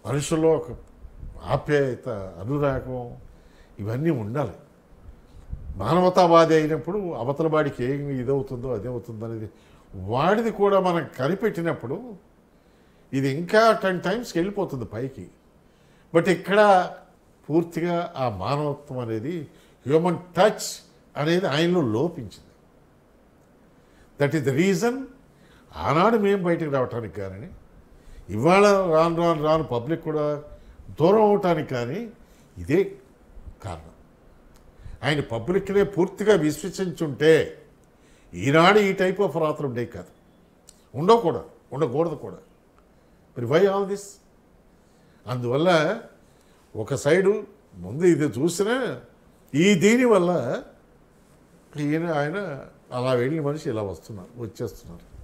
మనుషుల్లో ఒక ఆప్యాయత అనురాగం ఇవన్నీ ఉండాలి మానవతావాది అయినప్పుడు అవతల వాడికి ఏం ఇదవుతుందో అదే అవుతుందో అనేది వాడిది కూడా మనం కనిపెట్టినప్పుడు ఇది ఇంకా టెన్ టైమ్స్కి వెళ్ళిపోతుంది పైకి బట్ ఇక్కడ పూర్తిగా ఆ మానవత్వం అనేది హ్యూమన్ టచ్ అనేది ఆయనలో లోపించింది దట్ ఈస్ ద రీజన్ ఆనాడు మేము బయటకు రావటానికి కానీ ఇవాళ రాను రాను రాను పబ్లిక్ కూడా దూరం అవటానికి కానీ ఇదే కారణం ఆయన పబ్లిక్నే పూర్తిగా విశ్వసించుంటే ఈనాడు ఈ టైప్ ఆఫ్ రాత్రులు ఉండే కాదు ఉండవు కూడా ఉండకూడదు కూడా మరి వై ఆల్ దిస్ అందువల్ల ఒక సైడు ముందు ఇది చూసినా ఈ దీనివల్ల ఈయన ఆయన అలా వెళ్ళిన మనిషి ఇలా వస్తున్నారు వచ్చేస్తున్నారు